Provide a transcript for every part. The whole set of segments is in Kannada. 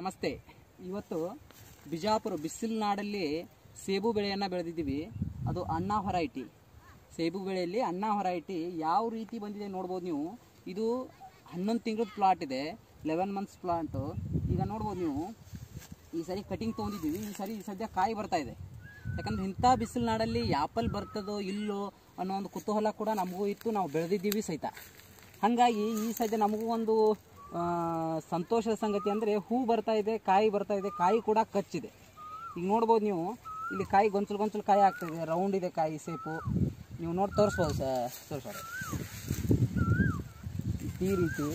ನಮಸ್ತೆ ಇವತ್ತು ಬಿಜಾಪುರ ಬಿಸಿಲು ನಾಡಲ್ಲಿ ಸೇಬು ಬೆಳೆಯನ್ನು ಬೆಳೆದಿದ್ದೀವಿ ಅದು ಅಣ್ಣ ಹೊರೈಟಿ ಸೇಬು ಬೆಳೆಯಲ್ಲಿ ಅಣ್ಣ ಹೊರೈಟಿ ಯಾವ ರೀತಿ ಬಂದಿದೆ ನೋಡ್ಬೋದು ನೀವು ಇದು ಹನ್ನೊಂದು ತಿಂಗಳ ಪ್ಲಾಟ್ ಇದೆ ಲೆವೆನ್ ಮಂತ್ಸ್ ಪ್ಲಾಂಟು ಈಗ ನೋಡ್ಬೋದು ನೀವು ಈ ಸರಿ ಕಟಿಂಗ್ ತೊಗೊಂಡಿದ್ದೀವಿ ಈ ಸರಿ ಸದ್ಯ ಕಾಯಿ ಬರ್ತಾ ಇದೆ ಯಾಕಂದ್ರೆ ಇಂಥ ಬಿಸಿಲು ನಾಡಲ್ಲಿ ಆ್ಯಪಲ್ ಬರ್ತದೋ ಇಲ್ಲೋ ಅನ್ನೋ ಒಂದು ಕುತೂಹಲ ಕೂಡ ನಮಗೂ ಇತ್ತು ನಾವು ಬೆಳೆದಿದ್ದೀವಿ ಸಹಿತ ಹಾಗಾಗಿ ಈ ಸದ್ಯ ನಮಗೂ ಒಂದು ಆ, ಸಂತೋಷದ ಸಂಗತಿ ಅಂದರೆ ಹೂ ಬರ್ತಾ ಇದೆ ಕಾಯಿ ಬರ್ತಾ ಇದೆ ಕಾಯಿ ಕೂಡ ಕಚ್ಚಿದೆ ಈಗ ನೋಡ್ಬೋದು ನೀವು ಇಲ್ಲಿ ಕಾಯಿ ಗೊಂಚಲು ಗೊಂಚಲು ಕಾಯಿ ಆಗ್ತಾಯಿದೆ ರೌಂಡ್ ಇದೆ ಕಾಯಿ ಸೇಪು ನೀವು ನೋಡಿ ತೋರಿಸ್ಬೋದು ಸರ್ ತೋರಿಸೋರು ಈ ರೀತಿ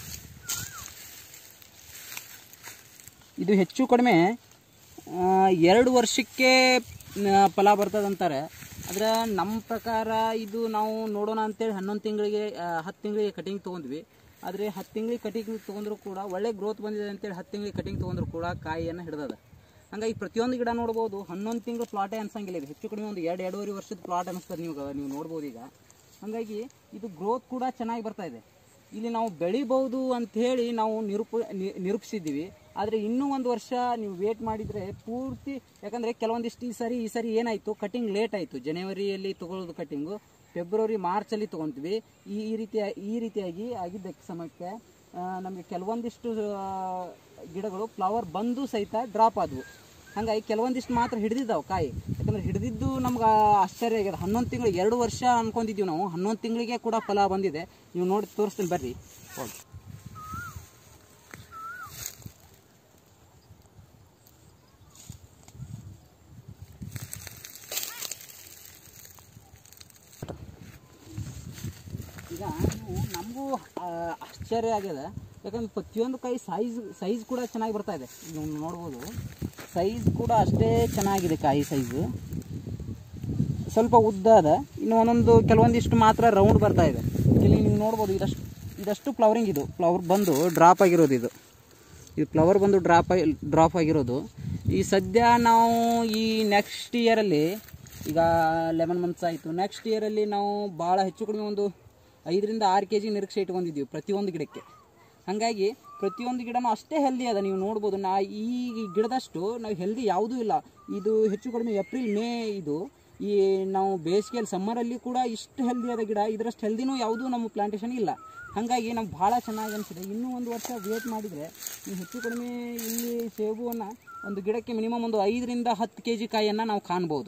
ಇದು ಹೆಚ್ಚು ಕಡಿಮೆ ಆ, ಎರಡು ವರ್ಷಕ್ಕೆ ನ- ಫಲ ಬರ್ತದಂತಾರೆ ಆದರೆ ನಮ್ಮ ಪ್ರಕಾರ ಇದು ನಾವು ನೋಡೋಣ ಅಂತೇಳಿ ಹನ್ನೊಂದು ತಿಂಗಳಿಗೆ ಹತ್ತು ತಿಂಗಳಿಗೆ ಕಟಿಂಗ್ ತೊಗೊಂಡ್ವಿ ಆದರೆ ಹತ್ತು ತಿಂಗಳಿಗೆ ಕಟಿಂಗ್ ತೊಗೊಂಡ್ರು ಕೂಡ ಒಳ್ಳೆ ಗ್ರೋತ್ ಬಂದಿದೆ ಅಂತೇಳಿ ಹತ್ತು ತಿಂಗಳಿಗೆ ಕಟಿಂಗ್ ತೊಗೊಂಡ್ರು ಕೂಡ ಕಾಯಿಯನ್ನು ಹಿಡ್ದದ ಹಂಗಾಗಿ ಪ್ರತಿಯೊಂದು ಗಿಡ ನೋಡ್ಬೋದು ಹನ್ನೊಂದು ತಿಂಗಳು ಪ್ಲಾಟೇ ಅನ್ಸಂಗಿಲ್ಲ ಇದು ಹೆಚ್ಚು ಕಡಿಮೆ ಒಂದು ಎರಡು ಎರಡೂವರೆ ವರ್ಷದ ಪ್ಲಾಟ್ ಅನಿಸ್ತದೆ ನೀವು ನೀವು ನೋಡ್ಬೋದು ಈಗ ಹಾಗಾಗಿ ಇದು ಗ್ರೋತ್ ಕೂಡ ಚೆನ್ನಾಗಿ ಬರ್ತಾ ಇದೆ ಇಲ್ಲಿ ನಾವು ಬೆಳಿಬಹುದು ಅಂತ ಹೇಳಿ ನಾವು ನಿರೂಪ ನಿ- ನಿರೂಪಿಸಿದ್ದೀವಿ ಆದರೆ ಇನ್ನೂ ಒಂದು ವರ್ಷ ನೀವು ವೇಟ್ ಮಾಡಿದರೆ ಪೂರ್ತಿ ಯಾಕಂದರೆ ಕೆಲವೊಂದಿಷ್ಟು ಈ ಸರಿ ಈ ಸರಿ ಏನಾಯಿತು ಕಟಿಂಗ್ ಲೇಟ್ ಆಯಿತು ಜನವರಿಯಲ್ಲಿ ತಗೊಳ್ಳೋದು ಕಟಿಂಗು ಫೆಬ್ರವರಿ ಮಾರ್ಚಲ್ಲಿ ತೊಗೊತೀವಿ ಈ ಈ ರೀತಿಯ ಈ ರೀತಿಯಾಗಿ ಆಗಿದ್ದ ಸಮಯಕ್ಕೆ ನಮಗೆ ಕೆಲವೊಂದಿಷ್ಟು ಆ, ಗಿಡಗಳು ಫ್ಲವರ್ ಬಂದು ಸಹಿತ ಡ್ರಾಪ್ ಆದವು ಹಾಗಾಗಿ ಕೆಲವೊಂದಿಷ್ಟು ಮಾತ್ರ ಹಿಡಿದಿದ್ದಾವೆ ಕಾಯಿ ಯಾಕಂದ್ರೆ ಹಿಡಿದಿದ್ದು ನಮ್ಗೆ ಆಶ್ಚರ್ಯ ಆಗಿದೆ ಹನ್ನೊಂದು ತಿಂಗಳು ಎರಡು ವರ್ಷ ಅನ್ಕೊಂಡಿದ್ದೀವಿ ನಾವು ಹನ್ನೊಂದು ತಿಂಗಳಿಗೆ ಕೂಡ ಫಲ ಬಂದಿದೆ ನೀವು ನೋಡಿ ತೋರಿಸ್ತೀನಿ ಬರ್ರಿ ಹೋಗಿ ಈಗ ನೀವು ನಮಗೂ ಆ, ಆಶ್ಚರ್ಯ ಆಗ್ಯದ ಯಾಕಂದ್ರೆ ಪ್ರತಿಯೊಂದು ಕಾಯಿ ಸೈಜ್ ಸೈಜ್ ಕೂಡ ಚೆನ್ನಾಗಿ ಬರ್ತಾ ಇದೆ ನೀವು ನೋಡ್ಬೋದು ಸೈಜ್ ಕೂಡ ಅಷ್ಟೇ ಚೆನ್ನಾಗಿದೆ ಕಾಯಿ ಸೈಜು ಸ್ವಲ್ಪ ಉದ್ದ ಅದ ಇನ್ನು ಒಂದೊಂದು ಕೆಲವೊಂದಿಷ್ಟು ಮಾತ್ರ ರೌಂಡ್ ಬರ್ತಾ ಇದೆ ಇಲ್ಲಿ ನೀವು ನೋಡ್ಬೋದು ಇದಷ್ಟು ಇದಷ್ಟು ಫ್ಲವರಿಂಗ್ ಇದು ಫ್ಲವರ್ ಬಂದು ಡ್ರಾಪ್ ಆಗಿರೋದು ಇದು ಇದು ಫ್ಲವರ್ ಬಂದು ಡ್ರಾಪ್ ಆಗಿ ಡ್ರಾಪ್ ಆಗಿರೋದು ಈ ಸದ್ಯ ನಾವು ಈ ನೆಕ್ಸ್ಟ್ ಇಯರಲ್ಲಿ ಈಗ ಲೆವೆನ್ ಮಂತ್ಸ್ ಆಯಿತು ನೆಕ್ಸ್ಟ್ ಇಯರಲ್ಲಿ ನಾವು ಭಾಳ ಹೆಚ್ಚು ಕಡಿಮೆ ಒಂದು ಐದರಿಂದ ಆರು ಕೆ ಜಿ ನಿರೀಕ್ಷೆ ಇಟ್ಕೊಂಡಿದ್ದೀವಿ ಪ್ರತಿಯೊಂದು ಗಿಡಕ್ಕೆ ಹಾಗಾಗಿ ಪ್ರತಿಯೊಂದು ಗಿಡನೂ ಅಷ್ಟೇ ಹೆಲ್ದಿ ಅದ ನೀವು ನೋಡ್ಬೋದು ನಾ ಈ ಗಿಡದಷ್ಟು ನಾವು ಹೆಲ್ದಿ ಯಾವುದೂ ಇಲ್ಲ ಇದು ಹೆಚ್ಚು ಕಡಿಮೆ ಏಪ್ರಿಲ್ ಮೇ ಇದು ಈ ನಾವು ಬೇಸಿಗೆಯಲ್ಲಿ ಸಮ್ಮರಲ್ಲಿ ಕೂಡ ಇಷ್ಟು ಹೆಲ್ದಿ ಆದ ಗಿಡ ಇದರಷ್ಟು ಹೆಲ್ದಿನೂ ಯಾವುದೂ ನಮ್ಮ ಪ್ಲಾಂಟೇಶನ್ ಇಲ್ಲ ಹಾಗಾಗಿ ನಮ್ಗೆ ಭಾಳ ಚೆನ್ನಾಗಿ ಅನಿಸಿದೆ ಇನ್ನೂ ಒಂದು ವರ್ಷ ವೇಟ್ ಮಾಡಿದರೆ ನೀವು ಹೆಚ್ಚು ಕಡಿಮೆ ಇಲ್ಲಿ ಸೇಬುವನ್ನು ಒಂದು ಗಿಡಕ್ಕೆ ಮಿನಿಮಮ್ ಒಂದು ಐದರಿಂದ ಹತ್ತು ಕೆ ಜಿ ಕಾಯಿಯನ್ನು ನಾವು ಕಾಣ್ಬೋದು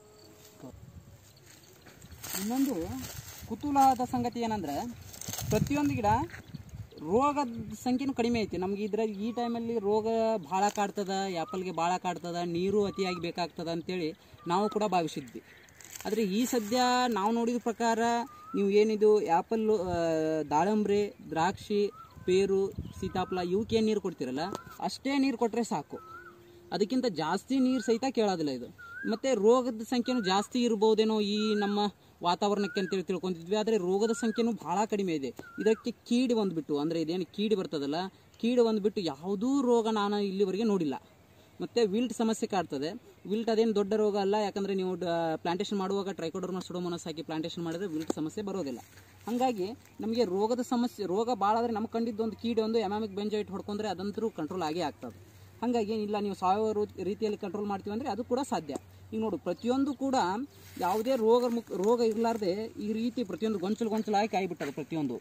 ಇನ್ನೊಂದು ಕುತೂಹಲದ ಸಂಗತಿ ಏನಂದ್ರೆ ಪ್ರತಿಯೊಂದು ಗಿಡ ರೋಗದ ಸಂಖ್ಯೆನೂ ಕಡಿಮೆ ಐತಿ ನಮ್ಗೆ ಇದ್ರಾಗ ಈ ಟೈಮಲ್ಲಿ ರೋಗ ಭಾಳ ಕಾಡ್ತದ ಆ್ಯಪಲ್ಗೆ ಭಾಳ ಕಾಡ್ತದ ನೀರು ಅತಿಯಾಗಿ ಬೇಕಾಗ್ತದ ಅಂತೇಳಿ ನಾವು ಕೂಡ ಭಾವಿಸಿದ್ವಿ ಆದರೆ ಈ ಸದ್ಯ ನಾವು ನೋಡಿದ ಪ್ರಕಾರ ನೀವು ಏನಿದು ಆ್ಯಪಲ್ಲು ದಾಳಂಬ್ರಿ ದ್ರಾಕ್ಷಿ ಪೇರು ಸೀತಾಫಲ ಇವಕ್ಕೆ ಏನು ನೀರು ಕೊಡ್ತೀರಲ್ಲ ಅಷ್ಟೇ ನೀರು ಕೊಟ್ಟರೆ ಸಾಕು ಅದಕ್ಕಿಂತ ಜಾಸ್ತಿ ನೀರು ಸಹಿತ ಕೇಳೋದಿಲ್ಲ ಇದು ಮತ್ತು ರೋಗದ ಸಂಖ್ಯೆನೂ ಜಾಸ್ತಿ ಇರ್ಬೋದೇನೋ ಈ ನಮ್ಮ ವಾತಾವರಣಕ್ಕೆ ಅಂತೇಳಿ ತಿಳ್ಕೊತಿದ್ವಿ ಆದರೆ ರೋಗದ ಸಂಖ್ಯೆನೂ ಭಾಳ ಕಡಿಮೆ ಇದೆ ಇದಕ್ಕೆ ಕೀಡಿ ಬಂದುಬಿಟ್ಟು ಅಂದರೆ ಇದೇನು ಕೀಡಿ ಬರ್ತದಲ್ಲ ಕೀಡು ಬಂದುಬಿಟ್ಟು ಯಾವುದೂ ರೋಗ ನಾನು ಇಲ್ಲಿವರೆಗೆ ನೋಡಿಲ್ಲ ಮತ್ತು ವಿಲ್ಟ್ ಸಮಸ್ಯೆ ಕಾಡ್ತದೆ ವಿಲ್ಟ್ ಅದೇನು ದೊಡ್ಡ ರೋಗ ಅಲ್ಲ ಯಾಕಂದರೆ ನೀವು ಪ್ಲಾಂಟೇಶನ್ ಮಾಡುವಾಗ ಟ್ರೈಕೋಡರ್ಮ ಸುಡೋಮೋನಸ್ ಹಾಕಿ ಪ್ಲಾಂಟೇಶನ್ ಮಾಡಿದ್ರೆ ವಿಲ್ಟ್ ಸಮಸ್ಯೆ ಬರೋದಿಲ್ಲ ಹಾಗಾಗಿ ನಮಗೆ ರೋಗದ ಸಮಸ್ಯೆ ರೋಗ ಭಾಳ ಆದರೆ ನಮ್ಗೆ ಕಂಡಿದ್ದು ಒಂದು ಕೀಡೆ ಒಂದು ಎಮಾಮಿಕ್ ಬೆಂಜೈಟ್ ಹೊಡ್ಕೊಂಡ್ರೆ ಅದಂತರೂ ಕಂಟ್ರೋಲ್ ಆಗೇ ಆಗ್ತದೆ ಹಾಗಾಗಿ ಇಲ್ಲ ನೀವು ಸಾವಯವ ರೂ- ರೀತಿಯಲ್ಲಿ ಕಂಟ್ರೋಲ್ ಮಾಡ್ತೀವಿ ಅಂದರೆ ಅದು ಕೂಡ ಸಾಧ್ಯ ಈಗ ನೋಡು ಪ್ರತಿಯೊಂದು ಕೂಡ ಯಾವುದೇ ರೋಗ ಮುಕ್ ರೋಗ ಇರಲಾರ್ದೆ ಈ ರೀತಿ ಪ್ರತಿಯೊಂದು ಗೊಂಚಲು ಗೊಂಚಲು ಹಾಕಿ ಆಗಿಬಿಟ್ಟದೆ ಪ್ರತಿಯೊಂದು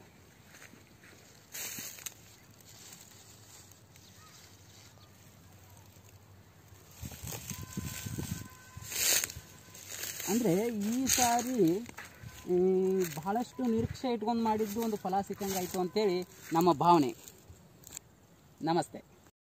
ಅಂದರೆ ಈ ಸಾರಿ ಈ, ಬಹಳಷ್ಟು ನಿರೀಕ್ಷೆ ಇಟ್ಕೊಂಡು ಮಾಡಿದ್ದು ಒಂದು ಫಲ ಸಿಕ್ಕಂಗಾಯಿತು ಅಂತೇಳಿ ನಮ್ಮ ಭಾವನೆ ನಮಸ್ತೆ